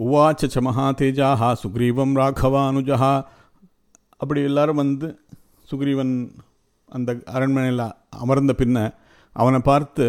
உவாச்ச ச மகாதேஜாஹா சுக்ரீவம் ராഘவானுஜா அப்படி எல்லாரும் வந்து சுக்ரீவன் அந்த அரண்மனையில் அமர்ந்த பின்ன அவனை பார்த்து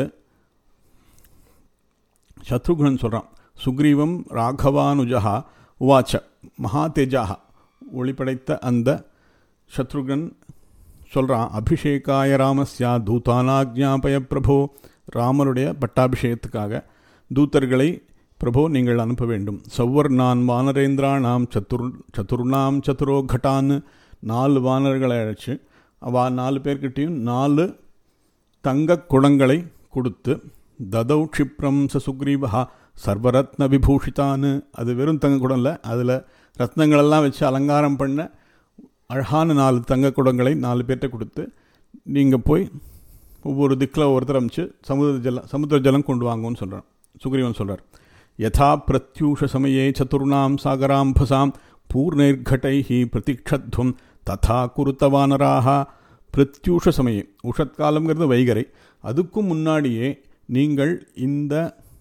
சத்ருகுணன் சொல்கிறான் சுக்ரீவம் ராഘவானுஜா உவாச்ச மகாதேஜாக ஒளிப்படைத்த அந்த சத்ருகன் சொல்கிறான் அபிஷேகாய ராமஸ்யா தூதானாக்ஞாபய பிரபோ ராமருடைய பட்டாபிஷேகத்துக்காக தூதர்களை பிரபோ நீங்கள் அனுப்ப வேண்டும் சௌவர்ணான் வானரேந்திராணாம் சத்துர் சதுர்ணாம் சதுரோ கட்டான்னு நாலு வானர்களை அழைச்சி அவ நாலு பேர்கிட்டையும் நாலு தங்க குடங்களை கொடுத்து ததௌ க்ஷிப்ரம் ச சுக்ரீவா சர்வரத்ன விபூஷிதான்னு அது வெறும் தங்க குடம் இல்லை அதில் ரத்னங்களெல்லாம் வச்சு அலங்காரம் பண்ண அழகான நாலு தங்க குடங்களை நாலு பேர்கிட்ட கொடுத்து நீங்கள் போய் ஒவ்வொரு திக்கில் ஒருத்தர் அமைச்சு சமுதிர ஜலம் சமுத்திர ஜலம் கொண்டு வாங்குன்னு சொல்கிறான் சுக்ரீவன் சொல்கிறார் யதா பிரத்யூஷ சமயே சதுர்ணாம் சாகராம்பசாம் பூர்ணைர்கட்டை பிரதிக்ஷத்வம் ததா குருத்தவானராக பிரத்யூஷ சமயே உஷத்காலங்கிறது வைகரை அதுக்கும் முன்னாடியே நீங்கள் இந்த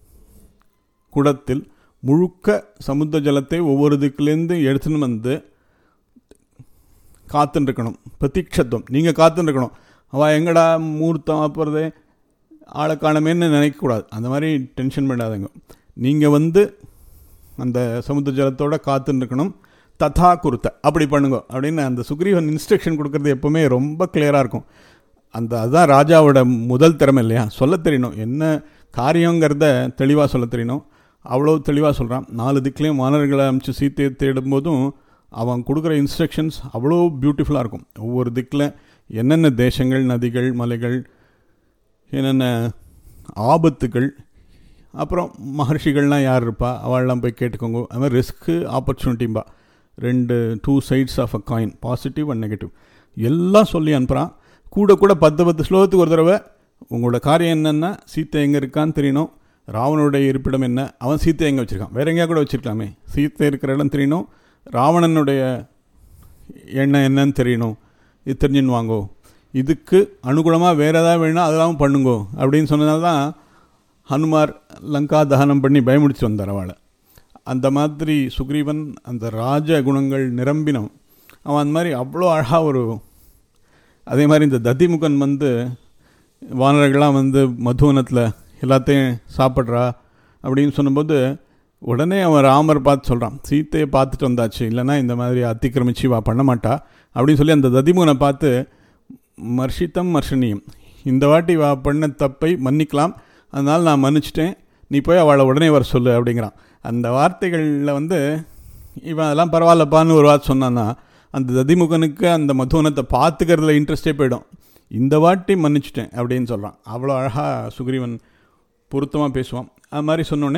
குடத்தில் முழுக்க சமுத்திர ஜலத்தை ஒவ்வொரு திக்கிலேருந்து எடுத்துன்னு வந்து காத்துருக்கணும் பிரதீட்சத்துவம் நீங்கள் காத்துருக்கணும் அவள் எங்கடா மூர்த்தம் அப்புறதே ஆளை காணமேன்னு நினைக்கக்கூடாது அந்த மாதிரி டென்ஷன் பண்ணாதங்க நீங்கள் வந்து அந்த சமுத்திர ஜலத்தோட காத்துருக்கணும் ததா குருத்த அப்படி பண்ணுங்க அப்படின்னு அந்த சுக்ரீவன் இன்ஸ்ட்ரக்ஷன் கொடுக்குறது எப்போவுமே ரொம்ப கிளியராக இருக்கும் அந்த அதுதான் ராஜாவோட முதல் திறமை இல்லையா சொல்ல தெரியணும் என்ன காரியங்கிறத தெளிவாக சொல்ல தெரியணும் அவ்வளோ தெளிவாக சொல்கிறான் நாலு திக்கிலையும் வானர்களை அமைச்சு சீத்தையை தேடும்போதும் அவன் கொடுக்குற இன்ஸ்ட்ரக்ஷன்ஸ் அவ்வளோ பியூட்டிஃபுல்லாக இருக்கும் ஒவ்வொரு திக்கில் என்னென்ன தேசங்கள் நதிகள் மலைகள் என்னென்ன ஆபத்துகள் அப்புறம் மகர்ஷிகள்லாம் யார் இருப்பா அவள்லாம் போய் கேட்டுக்கோங்க அது மாதிரி ரிஸ்க்கு ஆப்பர்ச்சுனிட்டிம்பா ரெண்டு two sides of a coin positive and negative எல்லாம் சொல்லி அனுப்புகிறான் கூட கூட பத்து பத்து ஸ்லோகத்துக்கு ஒரு தடவை உங்களோட காரியம் என்னென்னா சீத்தை எங்கே இருக்கான்னு தெரியணும் ராவனுடைய இருப்பிடம் என்ன அவன் சீத்தை எங்கே வச்சுருக்கான் வேற எங்கேயா கூட வச்சுருக்கலாமே சீத்தை இருக்கிற இடம் தெரியணும் ராவணனுடைய எண்ணம் என்னன்னு தெரியணும் இது தெரிஞ்சுன்னு வாங்கோ இதுக்கு அனுகூலமாக வேறு ஏதாவது வேணும்னா அதெல்லாம் பண்ணுங்கோ அப்படின்னு சொன்னதால தான் ஹனுமார் லங்கா தகனம் பண்ணி பயமுடிச்சு வந்தார் அவளை அந்த மாதிரி சுக்ரீவன் அந்த ராஜ குணங்கள் நிரம்பினம் அவன் அந்த மாதிரி அவ்வளோ அழகாக ஒரு அதே மாதிரி இந்த ததிமுகன் வந்து வானர்கள்லாம் வந்து மதுவனத்தில் எல்லாத்தையும் சாப்பிட்றா அப்படின்னு சொன்னபோது உடனே அவன் ராமர் பார்த்து சொல்கிறான் சீத்தையை பார்த்துட்டு வந்தாச்சு இல்லைன்னா இந்த மாதிரி அத்திக்கிரமிச்சு வா பண்ண மாட்டா அப்படின்னு சொல்லி அந்த ததிமுகனை பார்த்து மர்ஷித்தம் மர்ஷனியம் இந்த வாட்டி வா பண்ண தப்பை மன்னிக்கலாம் அதனால் நான் மன்னிச்சிட்டேன் நீ போய் அவளை உடனே வர சொல்லு அப்படிங்கிறான் அந்த வார்த்தைகளில் வந்து இவன் அதெல்லாம் பரவாயில்லப்பான்னு ஒரு வார்த்தை சொன்னான்னா அந்த ததிமுகனுக்கு அந்த மதுவனத்தை பார்த்துக்கிறதுல இன்ட்ரெஸ்டே போயிடும் இந்த வாட்டி மன்னிச்சிட்டேன் அப்படின்னு சொல்கிறான் அவ்வளோ அழகாக சுக்ரீவன் பொருத்தமாக பேசுவான் அது மாதிரி சொன்னோடனே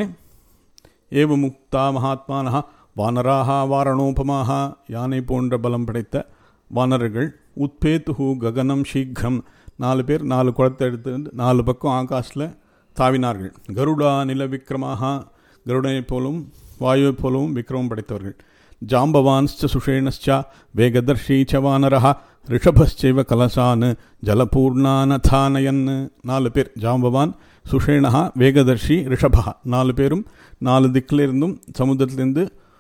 ஏவ முக்தா மகாத்மானஹா வானராக வாரணோபமாக யானை போன்ற பலம் படைத்த வானர்கள் உத்பேத்துஹு ககனம் சீக்கிரம் நாலு பேர் நாலு குளத்தை எடுத்து வந்து நாலு பக்கம் ஆகாஷில் தாவினார்கள் கருடா நில விக்ரமாக கருடனை போலும் வாயுவை போலவும் விக்ரமம் படைத்தவர்கள் ஜாம்பவான்ஸ்ச சுஷேணஸ்ச வேகதர்ஷி ச வானரஹா ரிஷபஸ்சைவ கலசான் ஜலபூர்ணானதானயன் நாலு பேர் ஜாம்பவான் சுஷேணா வேகதர்ஷி ரிஷபா நாலு பேரும் நாலு திக்கிலிருந்தும் சமுத்திரத்திலிருந்து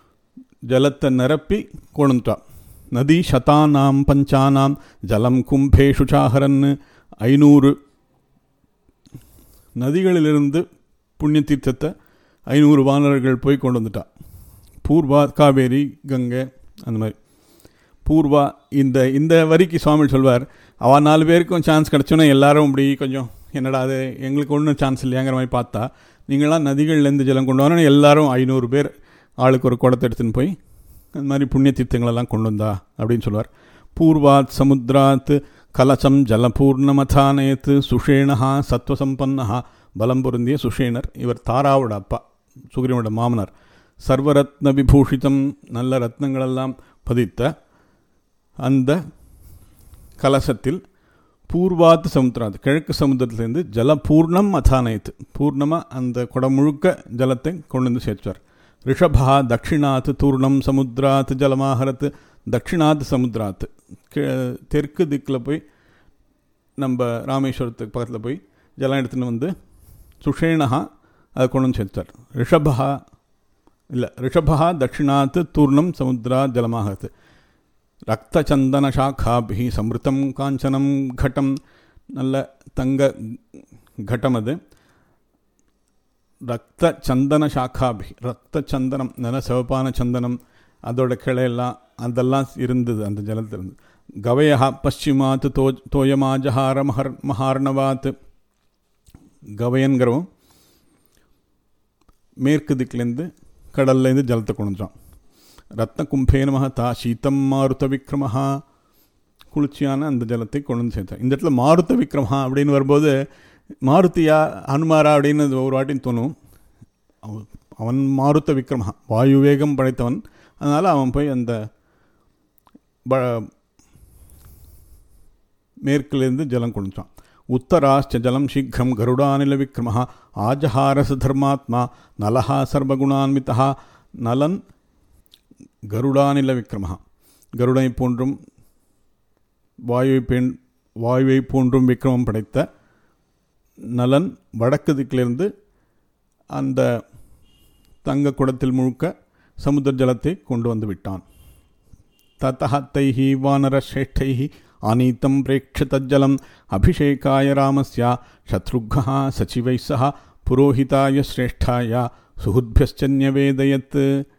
ஜலத்தை நிரப்பி கொண்டுட்டா நதி சதானாம் பஞ்சானாம் ஜலம் கும்பேஷு சாகரன் ஐநூறு நதிகளிலிருந்து புண்ணிய தீர்த்தத்தை ஐநூறு வானர்கள் போய் கொண்டு வந்துட்டா பூர்வா காவேரி கங்கை அந்த மாதிரி பூர்வா இந்த இந்த வரிக்கு சுவாமி சொல்வார் அவள் நாலு பேருக்கும் சான்ஸ் கிடச்சோன்னா எல்லாரும் இப்படி கொஞ்சம் என்னடா அது எங்களுக்கு ஒன்றும் சான்ஸ் இல்லையாங்கிற மாதிரி பார்த்தா நீங்களாம் நதிகள்லேருந்து ஜலம் கொண்டு வரணும் எல்லாரும் ஐநூறு பேர் ஆளுக்கு ஒரு குடத்தை எடுத்துன்னு போய் அந்த மாதிரி புண்ணிய தீர்த்தங்களெல்லாம் கொண்டு வந்தா அப்படின்னு சொல்லுவார் பூர்வாத் சமுத்ராத் கலசம் ஜலபூர்ணமதானயத்து சுஷேணஹா சத்வசம்பன்னஹா பலம் பொருந்திய சுஷேனர் இவர் தாராவோட அப்பா சுக்ரீவனோட மாமனார் சர்வரத்ன விபூஷிதம் நல்ல ரத்னங்களெல்லாம் பதித்த அந்த கலசத்தில் பூர்வாத்து சமுத்திராத் கிழக்கு சமுத்திரத்திலேருந்து ஜலபூர்ணம் அதானயத்து பூர்ணமாக அந்த குடம் முழுக்க ஜலத்தை கொண்டு வந்து சேர்த்தார் ரிஷபா தட்சிணாத் தூர்ணம் சமுத்ராத் ஜலமாகரத்து தட்சிணாத் சமுத்ராத் தெற்கு திக்கில் போய் நம்ம ராமேஸ்வரத்துக்கு பக்கத்தில் போய் ஜலம் எடுத்துன்னு வந்து சுஷேணஹா அதை கொண்டு வந்து சேர்த்தார் ரிஷபா இல்லை ரிஷபா தட்சிணாத் தூர்ணம் சமுத்ரா ஜலமாகத் ரக்தச்சந்தன சாக்காபி சமிருத்தம் காஞ்சனம் கட்டம் நல்ல தங்க கட்டம் அது ரத்த சந்தன சாக்காபி ரத்த சந்தனம் நல்ல சிவப்பான சந்தனம் அதோட கிளையெல்லாம் அதெல்லாம் இருந்தது அந்த ஜலத்தில் இருந்து கவயா பশ্চিமாத் தோ தோயமாஜஹார மஹர் மஹார்ணவாத் கவயன்கிறவன் மேற்கு திக்கிலேருந்து கடல்லேருந்து ஜலத்தை கொண்டு வந்துட்டான் ரத்ன கும்பேன மகதா சீத்தம் மாருத விக்ரமஹா குளிர்ச்சியான அந்த ஜலத்தை கொண்டு வந்து சேர்த்தான் இந்த இடத்துல மாருத விக்ரமஹா அப்படின்னு வரும்போது மாருத்தியா ஹனுமாரா அப்படின்னு ஒரு வாட்டின்னு தோணும் அவன் அவன் மாருத்த விக்ரமஹா வாயு வேகம் படைத்தவன் அதனால் அவன் போய் அந்த ப மேற்கிலிருந்து ஜலம் கொண்டுச்சான் உத்தராஷ்ட ஜலம் சீக்கிரம் கருடானில விக்ரம ஆஜஹாரச தர்மாத்மா நலஹா சர்வகுணான்விதா நலன் கருடானில விக்ரம கருடனை போன்றும் வாயுவை பெண் வாயுவை போன்றும் விக்ரமம் படைத்த நலன் வடக்கு திக்கிலிருந்து அந்த தங்க குடத்தில் முழுக்க சமுத்திர ஜலத்தை கொண்டு வந்து விட்டான் தத்தः तैः वानरश्रेष्ठैः आनीतं प्रेक्ष्य तज्जलम् अभिषेकाय रामस्य शत्रुघ्नः सचिवैः सह पुरोहिताय श्रेष्ठाय சுகுத்பியச்ச நியவேதயத்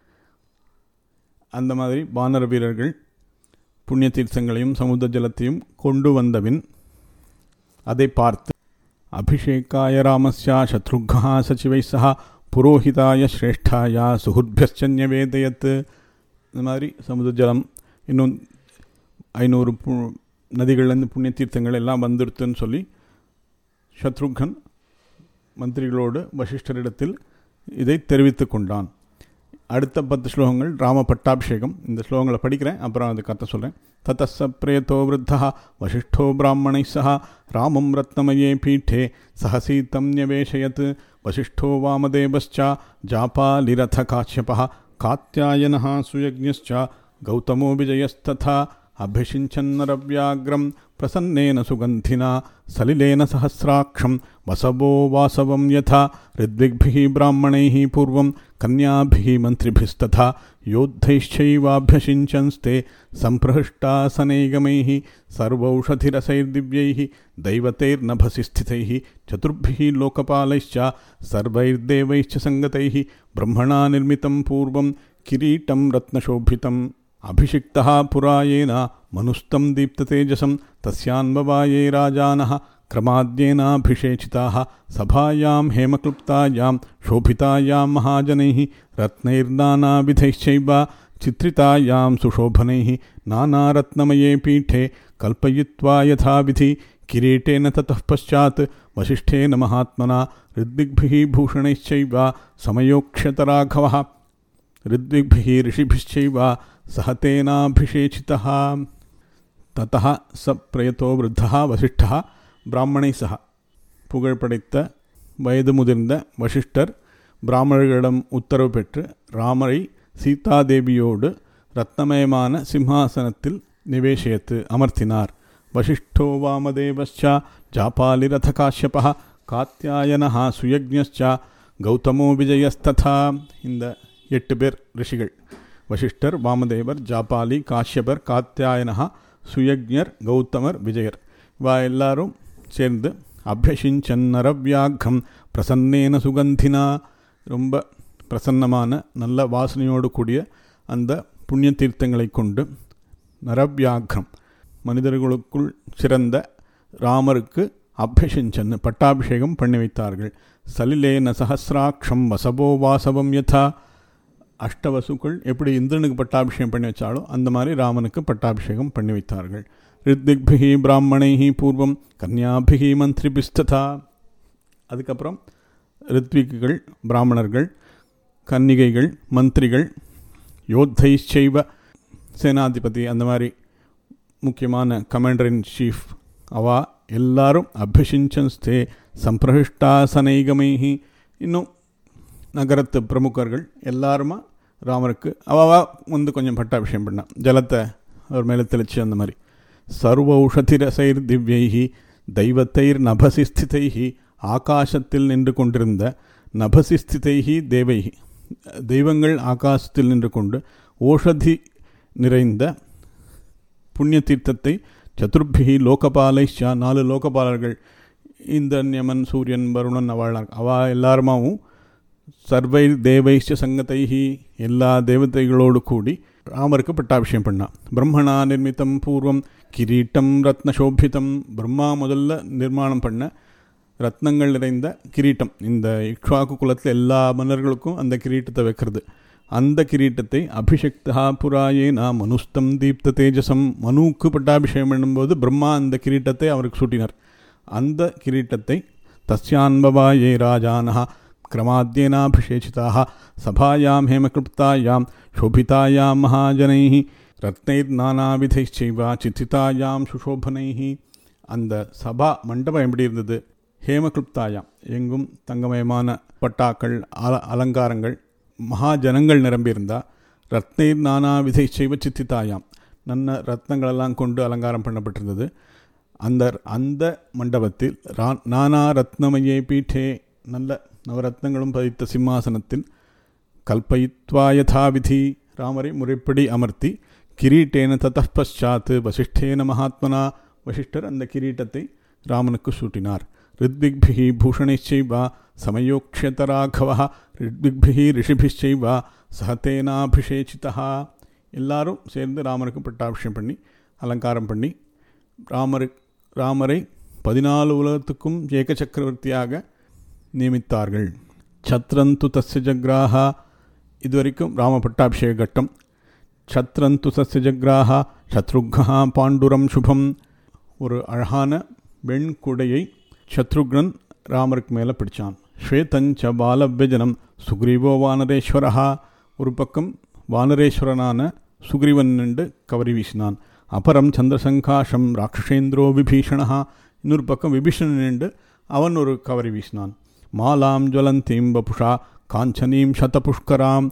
அந்த மாதிரி வானர வீரர்கள் புண்ணிய தீர்த்தங்களையும் சமுத்திர ஜலத்தையும் கொண்டு வந்தபின் அதை பார்த்து அபிஷேகாய ராமஸ்யா சத்ருக்னா சச்சிவை சஹா புரோஹிதாய ஸ்ரேஷ்டாய சுகுத்பியச்ச நியவேதயத் இந்த மாதிரி சமுத்திர ஜலம் இன்னும் ஐநூறு பு நதிகள்லேருந்து புண்ணிய தீர்த்தங்கள் எல்லாம் வந்துடுத்துன்னு சொல்லி சத்ருகன் மந்திரிகளோடு வசிஷ்டரிடத்தில் இதை தெரிவித்து கொண்டான் அடுத்த பத்து ஸ்லோகங்கள் ராம பட்டாபிஷேகம் இந்த ஸ்லோகங்களை படிக்கிறேன் அப்புறம் அதுக்கு அர்த்தம் சொல்கிறேன் தத்தஸ்ஸ பிரயத்தோ விருத்தः வசிஷ்ठो ब्राह्मणैः सह रामं रत्नमये पीठे सहसीतं न्यवेशयत् वसिष्ठो वामदेवश्च जापालिरथकाश्यपः कात्यायनः सुयज्ञश्च गौतमो विजयस्तथा अभ्यषिञ्चन्नरव्याघ्रं प्रसन्नेन सुगन्धिना सलिलेन सहस्राक्षं वसवो वासवं यथा ऋद्विग्भिः ब्राह्मणैः पूर्वं कन्याभिः मन्त्रिभिस्तथा योद्धैश्चैवाभ्यषिञ्चन्स्ते सम्प्रहृष्टासनैगमैः सर्वौषधिरसैर्दिव्यैः दैवतैर्नभसि स्थितैः चतुर्भिः लोकपालैश्च सर्वैर्देवैश्च सङ्गतैः ब्रह्मणा निर्मितं पूर्वं किरीटं रत्नशोभितम् अभिषिक्तः पुरायेन मनुस्तं दीप्ततेजसं तस्यान्ववाये राजानः क्रमाद्येनाभिषेचिताः सभायां हेमक्लुप्तायां शोभितायां महाजनैः रत्नैर्नानाविधैश्चैव चित्रितायां सुशोभनैः नानारत्नमये पीठे कल्पयित्वा यथाविधि किरीटेन ततः पश्चात् वसिष्ठेन महात्मना ऋद्विग्भिः भूषणैश्चैव समयोक्ष्यतराघवः ऋद्विग्भिः ऋषिभिश्चैव सह तेनाभिषेचितः ततः स प्रयतो वृद्धः वसिष्ठः பிராமணை சகா புகழ் படைத்த வயது முதிர்ந்த வசிஷ்டர் பிராமணர்களிடம் உத்தரவு பெற்று ராமரை சீதாதேவியோடு ரத்னமயமான சிம்ஹாசனத்தில் நிவேசயத்து அமர்த்தினார் வசிஷ்டோ வாமதேவச்ச ஜாபாலிரதகாஷ்யப காத்தியாயனஹா சுயஜ்ஞச்ச கௌதமோ விஜயஸ்ததா இந்த எட்டு பேர் ரிஷிகள் வசிஷ்டர் வாமதேவர் ஜாபாலி காஷ்யபர் காத்தியாயனஹா சுயஜ்ஞர் கௌதமர் விஜயர் வா எல்லாரும் சேர்ந்து அபியசிஞ்சன்னரவ்யாகம் பிரசன்னேன சுகந்தினா ரொம்ப பிரசன்னமான நல்ல வாசனையோடு கூடிய அந்த புண்ணிய தீர்த்தங்களை கொண்டு நரவ்யாகம் மனிதர்களுக்குள் சிறந்த ராமருக்கு அபியசிஞ்சன் பட்டாபிஷேகம் பண்ணி வைத்தார்கள் சலிலேன சஹசிராட்சம் வசவோ வாசவம் யதா அஷ்டவசுக்கள் எப்படி இந்திரனுக்கு பட்டாபிஷேகம் பண்ணி வச்சாலோ அந்த மாதிரி ராமனுக்கு பட்டாபிஷேகம் பண்ணி வைத்தார்கள் ரித்விக்பிகி பிராமணைஹி பூர்வம் கன்யாபிகி மந்திரிபிஸ்ததா அதுக்கப்புறம் ரித்விக்குகள் பிராமணர்கள் கன்னிகைகள் மந்திரிகள் யோத்தைச்சைவ சேனாதிபதி அந்த மாதிரி முக்கியமான கமாண்டர் இன் சீஃப் அவா எல்லாரும் அபியசிஞ்சன்ஸ்தே சம்பிரஹிஷ்டாசனைகமைஹி இன்னும் நகரத்து பிரமுகர்கள் எல்லாருமா ராமருக்கு அவாவா வந்து கொஞ்சம் பட்டாபிஷேகம் பண்ணான் ஜலத்தை அவர் மேலே தெளிச்சு அந்த மாதிரி சர்வௌஷதிரசைர் திவ்யைஹி தெய்வத்தைர் நபசி ஸ்திதைஹி ஆகாசத்தில் நின்று கொண்டிருந்த நபசி ஸ்திதைஹி தேவைஹி தெய்வங்கள் ஆகாசத்தில் நின்று கொண்டு ஓஷதி நிறைந்த புண்ணிய தீர்த்தத்தை சதுர்பிகி லோகபாலைஷா நாலு லோகபாலர்கள் இந்திரன் யமன் சூரியன் வருணன் அவள் அவா எல்லாருமாவும் சர்வை தேவைஷ்ட சங்கதைஹி எல்லா தேவதைகளோடு கூடி ராமருக்கு பட்டாபிஷேகம் பண்ணா பிரம்மணா நிர்மித்தம் பூர்வம் கிரீட்டம் ரத்னசோபிதம் பிரம்மா முதல்ல நிர்மாணம் பண்ண ரத்னங்கள் நிறைந்த கிரீட்டம் இந்த இக்ஷ்வாக்கு குலத்தில் எல்லா மன்னர்களுக்கும் அந்த கிரீட்டத்தை வைக்கிறது அந்த கிரீட்டத்தை அபிஷக்தா புராயேனா மனுஸ்தம் தீப்த தேஜசம் மனுவுக்கு பட்டாபிஷேகம் பண்ணும்போது பிரம்மா அந்த கிரீட்டத்தை அவருக்கு சூட்டினார் அந்த கிரீட்டத்தை தஸ்யான்பவாயே ராஜானஹ கிரமாத்யேனாபிஷேச்சிதாக சபாயாம் ஹேமகிருப்தாயாம் சோபிதாயாம் மகாஜனைः ரத்னைர்நானாவிதைச்சைவா சித்திதாயாம் சுஷோபனைः அந்த சபா மண்டபம் எப்படி இருந்தது ஹேமகிருப்தாயாம் எங்கும் தங்கமயமான பட்டாக்கள் அல அலங்காரங்கள் மகாஜனங்கள் நிரம்பியிருந்தா ரத்னைர் நானாவிதை செய்வ சித்திதாயாம் நல்ல ரத்னங்களெல்லாம் கொண்டு அலங்காரம் பண்ணப்பட்டிருந்தது அந்த அந்த மண்டபத்தில் ரா நானா ரத்னமயே பீட்டே நல்ல நவரத்னங்களும் பதித்த சிம்மாசனத்தில் கல்பயித்வா யதாவிதி ராமரை முறைப்படி அமர்த்தி கிரீட்டேன தத்தः பశ్చాத் வசிஷ்டேன மகாத்மனா வசிஷ்டர் அந்த கிரீட்டத்தை ராமனுக்கு சூட்டினார் ரித்விக்பிஹி பூஷணைச்சைவா சமயோக்ஷியதராഘவ ரித்விக்பிஹி ரிஷிபிश्चைவா சகத்தேனாபிஷேச்சிதா எல்லாரும் சேர்ந்து ராமருக்கு பட்டாபிஷேகம் பண்ணி அலங்காரம் பண்ணி ராமரு ராமரை பதினாலு உலகத்துக்கும் ஏக சக்கரவர்த்தியாக நியமித்தார்கள் சத்ரந்து தஸ்ய ஜக்ராஹா இதுவரைக்கும் ராம பட்டாபிஷேக கட்டம் சத்ரந்து தஸ்ய ஜக்ராஹா சத்ருக்னா பாண்டுரம் சுபம் ஒரு அழகான வெண்குடையை சத்ருக்னன் ராமருக்கு மேலே பிடிச்சான் ஸ்வேதஞ்ச பாலவ்யஜனம் சுக்ரீவோ வானரேஸ்வரஹா ஒரு பக்கம் வானரேஸ்வரனான சுக்ரீவன் நின்று கவரி வீசினான் அபரம் சந்திரசங்காஷம் ராட்சசேந்திரோ விபீஷணா இன்னொரு பக்கம் விபீஷணன் நின்று அவன் ஒரு கவரி வீசினான் மாலாம் ஜுவலந்தீம் வபுஷா காஞ்சனீம் சதபுஷ்கராம்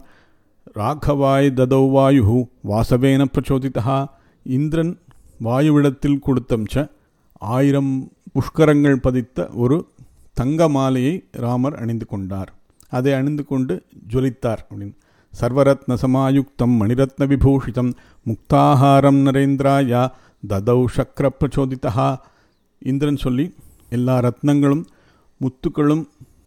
ராகவாய் ததௌ வாயு வாசவேன பிரச்சோதிதா இந்திரன் வாயுவிடத்தில் கொடுத்தம்ச ஆயிரம் புஷ்கரங்கள் பதித்த ஒரு தங்க மாலையை ராமர் அணிந்து கொண்டார் அதை அணிந்து கொண்டு ஜொலித்தார் அப்படின்னு சர்வரத்ன சமாயுக்தம் மணிரத்ன விபூஷிதம் முக்தாஹாரம் நரேந்திராயா ததௌ சக்கர பிரச்சோதிதா இந்திரன் சொல்லி எல்லா ரத்னங்களும் முத்துக்களும்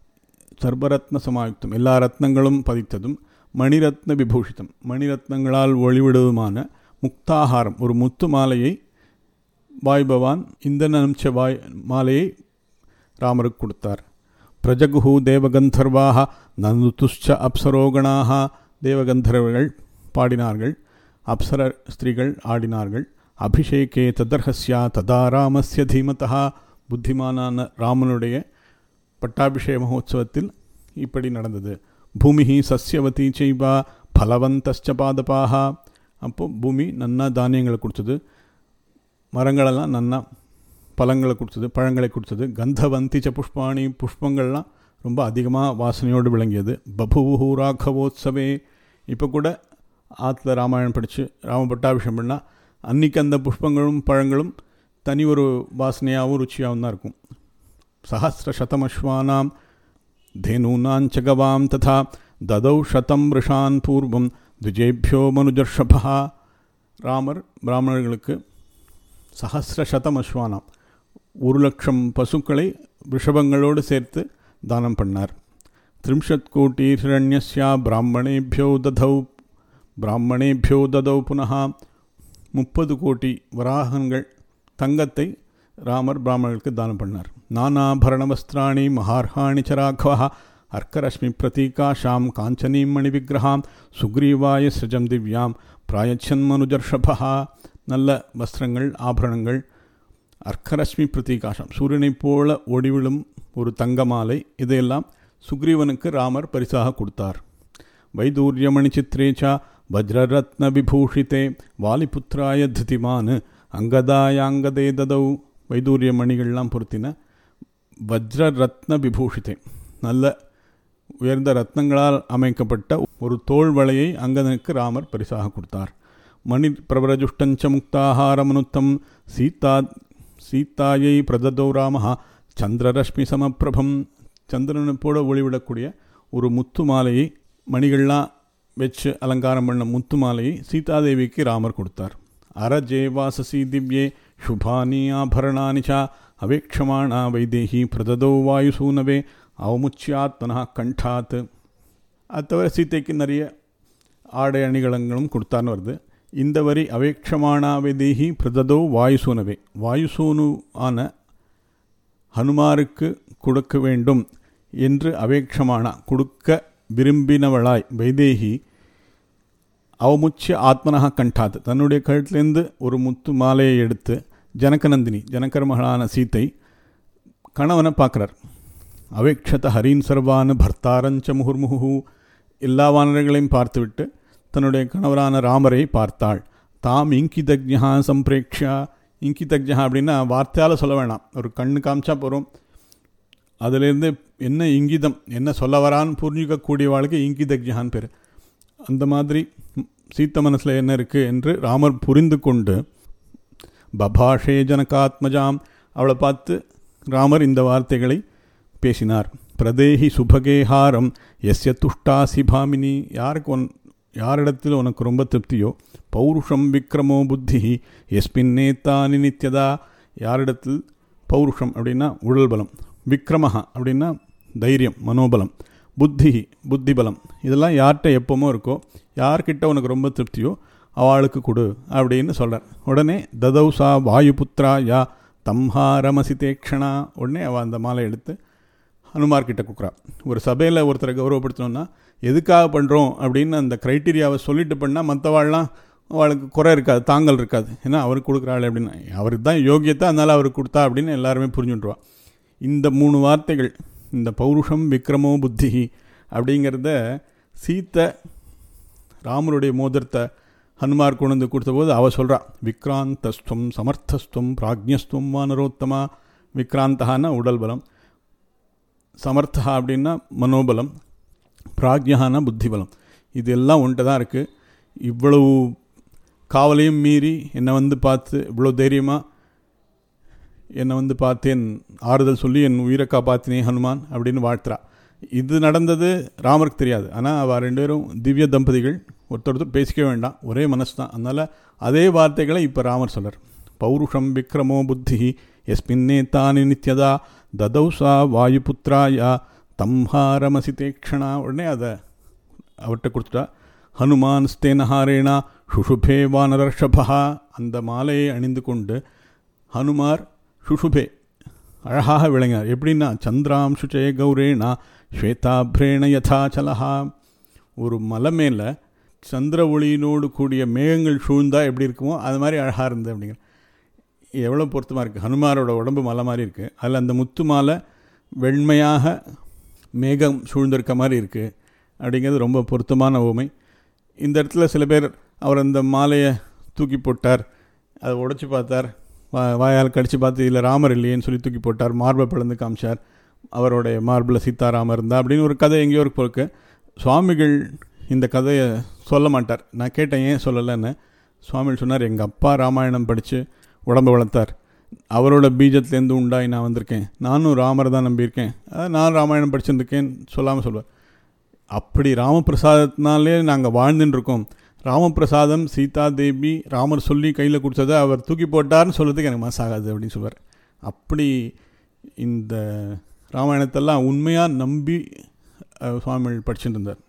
சர்வரத்ன சமாயுக்தம் எல்லா ரத்னங்களும் பதித்ததும் மணிரத்ன விபூஷிதம் மணிரத்னங்களால் ஒளிவிடுவதுமான முக்தாகாரம் ஒரு முத்து மாலையை வாய் பவான் இந்திரன் அனுப்பிச்ச வாய் மாலையை ராமருக்கு கொடுத்தார் பிரஜகுஹு தேவகந்தர்வாக நந்துஷ்ச அப்சரோகணாக தேவகந்தர்வர்கள் பாடினார்கள் அப்சர ஸ்திரீகள் ஆடினார்கள் அபிஷேகே ததர்ஹஸ்யா ததா ராமஸ்ய தீமதா புத்திமானான ராமனுடைய பட்டாபிஷேக மகோத்சவத்தில் இப்படி நடந்தது பூமி சஸ்யவதி செய்வா பலவந்தஸ்ச பாதபாக அப்போது பூமி நன்னா தானியங்களை கொடுத்தது மரங்களெல்லாம் நன்னா பழங்களை கொடுத்தது பழங்களை கொடுத்தது கந்தவந்தி ச புஷ்பாணி புஷ்பங்கள்லாம் ரொம்ப அதிகமாக வாசனையோடு விளங்கியது பபுவு ராഘவோத்சவே இப்போ கூட ஆற்றுல ராமாயணம் படித்து ராம பட்டாபிஷேகம் பண்ணால் அன்றைக்கி அந்த புஷ்பங்களும் பழங்களும் தனி ஒரு வாசனையாகவும் ருச்சியாகவும் தான் இருக்கும் சஹசிர சதமஸ்வானாம் தேனூனாஞ்ச கவாம் ததா ததௌ சதம் ரிஷான் பூர்வம் துஜேபியோ மனுஜர்ஷபா ராமர் பிராமணர்களுக்கு சஹசிர சதம் அஸ்வானாம் ஒரு லட்சம் பசுக்களை ரிஷபங்களோடு சேர்த்து தானம் பண்ணார் திரிம்ஷத் கோட்டி ஹிரண்யஸ்யா பிராமணேபியோ ததௌ பிராமணேபியோ ததௌ புனः முப்பது கோடி வராகங்கள் தங்கத்தை ராமர் பிராமணர்களுக்கு தானம் பண்ணார் நானாபரண வஸ்திராணி மகார்ஹாணி ச ராഘவ அர்க்கரஷ்மி பிரதீகாஷாம் காஞ்சனீம் மணி விக்கிரகாம் சுக்ரீவாய சிரஜம் திவ்யாம் பிராயச்சன் மனுஜர்ஷபா நல்ல வஸ்திரங்கள் ஆபரணங்கள் அர்க்கரஷ்மி பிரதீகாஷம் சூரியனைப் போல ஒடிவிழும் ஒரு தங்க மாலை இதையெல்லாம் சுக்ரீவனுக்கு ராமர் பரிசாக கொடுத்தார் வைதூரியமணி சித்ரேச்சா வஜ்ரரத்ன விபூஷிதே வாலிபுத்திராய திருதிமான் அங்கதாயாங்கதே ததௌ வைதூரிய மணிகள்லாம் பொருத்தின வஜ்ரரத்ன விபூஷிதே நல்ல உயர்ந்த ரத்னங்களால் அமைக்கப்பட்ட ஒரு தோல் வளையை அங்கதனுக்கு ராமர் பரிசாக கொடுத்தார் மணி பிரபரஜுஷ்டஞ்ச முக்தாஹாரமனுத்தம் சீதா சீதாயை பிரததோ ராம சந்திரரஷ்மி சமப்பிரபம் சந்திரனை போல ஒளிவிடக்கூடிய ஒரு முத்து மாலையை மணிகள்லாம் வச்சு அலங்காரம் பண்ண முத்து மாலையை சீதாதேவிக்கு ராமர் கொடுத்தார் அரஜே வாசசி திவ்யே சுபானி ஆபரணானி சா அவேக்ஷமானா வைதேகி பிரததோ வாயுசூனவே அவமுச்சியாத்மனா கண்டாத் அது தவிர சீதைக்கு நிறைய ஆடை அணிகலங்களும் கொடுத்தான்னு வருது இந்த வரி அவேக்ஷமானா வைதேகி பிரததோ வாயுசூனவே வாயுசூனு ஆன ஹனுமாருக்கு கொடுக்க வேண்டும் என்று அவேக்ஷமானா கொடுக்க விரும்பினவளாய் வைதேகி அவமுச்சிய ஆத்மனக கண்டாத் தன்னுடைய கழுத்திலேருந்து ஒரு முத்து மாலையை எடுத்து ஜனகநந்தினி ஜனகர் மகளான சீத்தை கணவனை பார்க்குறார் அவேக்ஷத ஹரீன் சர்வான் பர்த்தாரஞ்ச முகுர்முகு எல்லா வானர்களையும் பார்த்துவிட்டு தன்னுடைய கணவரான ராமரை பார்த்தாள் தாம் இங்கிதஜா சம்பிரேக்ஷா இங்கிதஜா அப்படின்னா வார்த்தையால் சொல்ல வேணாம் ஒரு கண்ணு காமிச்சா போகிறோம் அதுலேருந்து என்ன இங்கிதம் என்ன சொல்ல வரான்னு புரிஞ்சிக்கக்கூடியவாளுக்கு இங்கிதஜான்னு பேர் அந்த மாதிரி சீத்த மனசில் என்ன இருக்குது என்று ராமர் புரிந்து கொண்டு பபாஷே ஜனகாத்மஜாம் அவளை பார்த்து ராமர் இந்த வார்த்தைகளை பேசினார் பிரதேஹி சுபகேஹாரம் எஸ்ய துஷ்டாசி பாமினி யாருக்கு ஒன் யாரிடத்தில் உனக்கு ரொம்ப திருப்தியோ பௌருஷம் விக்ரமோ புத்தி எஸ்மின் நேத்தானி நித்யதா யாரிடத்தில் பௌருஷம் அப்படின்னா உடல் பலம் விக்ரமஹா அப்படின்னா தைரியம் மனோபலம் புத்தி புத்தி பலம் இதெல்லாம் யார்கிட்ட எப்போமோ இருக்கோ யார்கிட்ட உனக்கு ரொம்ப திருப்தியோ அவளுக்கு கொடு அப்படின்னு சொல்கிறார் உடனே ததௌசா வாயுபுத்ரா யா தம்ஹாரமசி தேக்ஷணா உடனே அவள் அந்த மாலை எடுத்து ஹனுமார்கிட்ட கொடுக்குறா ஒரு சபையில் ஒருத்தரை கௌரவப்படுத்தணும்னா எதுக்காக பண்ணுறோம் அப்படின்னு அந்த க்ரைட்டீரியாவை சொல்லிட்டு பண்ணால் மற்றவாள்லாம் அவளுக்கு குறை இருக்காது தாங்கல் இருக்காது ஏன்னா அவருக்கு கொடுக்குறாள் அப்படின்னு அவருக்கு தான் யோகியத்தை அதனால் அவருக்கு கொடுத்தா அப்படின்னு எல்லாருமே புரிஞ்சுட்டுருவா இந்த மூணு வார்த்தைகள் இந்த பௌருஷம் விக்ரமோ புத்தி அப்படிங்கிறத சீத்தை ராமருடைய மோதிரத்தை ஹனுமார் கொண்டு வந்து கொடுத்தபோது அவள் சொல்கிறா விக்ராந்தஸ்துவம் சமர்த்தஸ்துவம் பிராஜ்யஸ்துவம் வானரோத்தமா விக்ராந்தகான உடல் பலம் சமர்த்தா அப்படின்னா மனோபலம் பிராக்யான புத்தி பலம் இதெல்லாம் ஒன்றை தான் இருக்குது இவ்வளவு காவலையும் மீறி என்னை வந்து பார்த்து இவ்வளோ தைரியமாக என்னை வந்து பார்த்தேன் ஆறுதல் சொல்லி என் உயிரை காப்பாற்றினே ஹனுமான் அப்படின்னு வாழ்த்துறா இது நடந்தது ராமருக்கு தெரியாது ஆனால் அவள் ரெண்டு பேரும் திவ்ய தம்பதிகள் ஒருத்தர் ஒருத்தர் பேசிக்க வேண்டாம் ஒரே மனசு தான் அதனால் அதே வார்த்தைகளை இப்போ ராமர் சொல்கிறார் பௌருஷம் விக்ரமோ புத்தி எஸ்மின்னே தானி நித்யதா ததௌசா வாயுபுத்ராயா தம்ஹாரமசி தேக்ஷணா உடனே அதை அவர்கிட்ட கொடுத்துட்டா ஹனுமான் ஸ்தேனஹாரேனா சுஷுபே வானரஷபா அந்த மாலையை அணிந்து கொண்டு ஹனுமார் சுஷுபே அழகாக விளங்கினார் எப்படின்னா சந்திராம் சுச்சே கௌரேனா ஸ்வேதாபிரேண யதாச்சலஹா ஒரு மலை மேலே சந்திர ஒளியினோடு கூடிய மேகங்கள் சூழ்ந்தால் எப்படி இருக்குமோ அது மாதிரி அழகாக இருந்தது அப்படிங்கிற எவ்வளோ பொருத்தமாக இருக்குது ஹனுமாரோட உடம்பு மலை மாதிரி இருக்குது அதில் அந்த முத்து மாலை வெண்மையாக மேகம் சூழ்ந்திருக்க மாதிரி இருக்குது அப்படிங்கிறது ரொம்ப பொருத்தமான ஓமை இந்த இடத்துல சில பேர் அவர் அந்த மாலையை தூக்கி போட்டார் அதை உடைச்சி பார்த்தார் வா வாயால் கடித்து பார்த்து இதில் ராமர் இல்லையேன்னு சொல்லி தூக்கி போட்டார் மார்பை பிளந்து காமிச்சார் அவருடைய மார்பில் சீதாராமர் இருந்தா அப்படின்னு ஒரு கதை எங்கேயோ இருக்கு போருக்கு சுவாமிகள் இந்த கதையை சொல்ல மாட்டார் நான் கேட்டேன் ஏன் சொல்லலைன்னு சுவாமிகள் சொன்னார் எங்கள் அப்பா ராமாயணம் படித்து உடம்பை வளர்த்தார் அவரோட பீஜத்துலேருந்து உண்டாகி நான் வந்திருக்கேன் நானும் ராமரை தான் நம்பியிருக்கேன் அதான் நான் ராமாயணம் படிச்சிருந்துருக்கேன் சொல்லாமல் சொல்லுவார் அப்படி ராமபிரசாதத்தினாலே நாங்கள் வாழ்ந்துட்டுருக்கோம் ராமபிரசாதம் சீதா தேவி ராமர் சொல்லி கையில் கொடுத்ததை அவர் தூக்கி போட்டார்னு சொல்கிறதுக்கு எனக்கு மனசாகாது அப்படின்னு சொல்லுவார் அப்படி இந்த ராமாயணத்தெல்லாம் உண்மையாக நம்பி சுவாமிகள் படிச்சுட்டு இருந்தார்